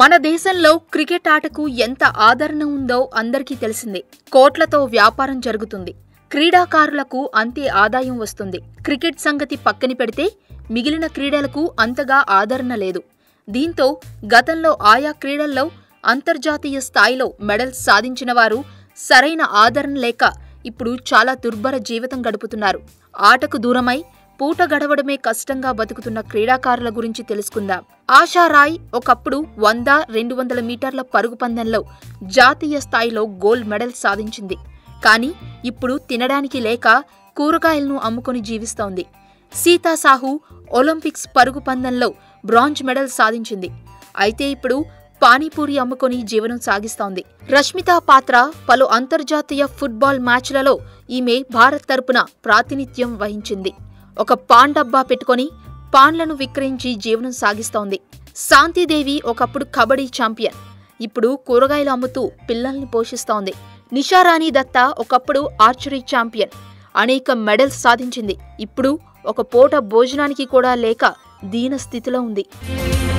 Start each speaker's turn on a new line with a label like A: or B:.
A: మన దేశంలో క్రికెట్ ఆటకు ఎంత ఆదరణ ఉందో అందరికీ తెలిసిందే కోట్లతో వ్యాపారం జరుగుతుంది క్రీడాకారులకు అంతే ఆదాయం వస్తుంది క్రికెట్ సంగతి పక్కని పెడితే మిగిలిన క్రీడలకు అంతగా ఆదరణ లేదు దీంతో గతంలో ఆయా క్రీడల్లో అంతర్జాతీయ స్థాయిలో మెడల్స్ సాధించిన వారు సరైన ఆదరణ లేక ఇప్పుడు చాలా దుర్భర జీవితం గడుపుతున్నారు ఆటకు దూరమై పూట గడవడమే కష్టంగా బతుకుతున్న క్రీడాకారుల గురించి తెలుసుకుందాం ఆశా రాయ్ ఒకప్పుడు వంద రెండు వందల మీటర్ల పరుగు పందెంలో జాతీయ స్థాయిలో గోల్డ్ మెడల్ సాధించింది కానీ ఇప్పుడు తినడానికి లేక కూరగాయలను అమ్ముకొని జీవిస్తోంది సీతా సాహు ఒలింపిక్స్ పరుగు పందెంలో బ్రాంజ్ మెడల్ సాధించింది అయితే ఇప్పుడు పానీపూరి అమ్ముకొని జీవనం సాగిస్తోంది రష్మితా పాత్ర పలు అంతర్జాతీయ ఫుట్బాల్ మ్యాచ్లలో ఈమె భారత్ తరపున ప్రాతినిధ్యం వహించింది ఒక పాన్ డబ్బా పెట్టుకొని పాన్లను విక్రయించి జీవనం సాగిస్తోంది శాంతిదేవి ఒకప్పుడు కబడ్డీ ఛాంపియన్ ఇప్పుడు కూరగాయలు అమ్ముతూ పిల్లల్ని పోషిస్తోంది నిషారాణి దత్తా ఒకప్పుడు ఆర్చరీ ఛాంపియన్ అనేక మెడల్స్ సాధించింది ఇప్పుడు ఒక పూట భోజనానికి కూడా లేక దీన స్థితిలో ఉంది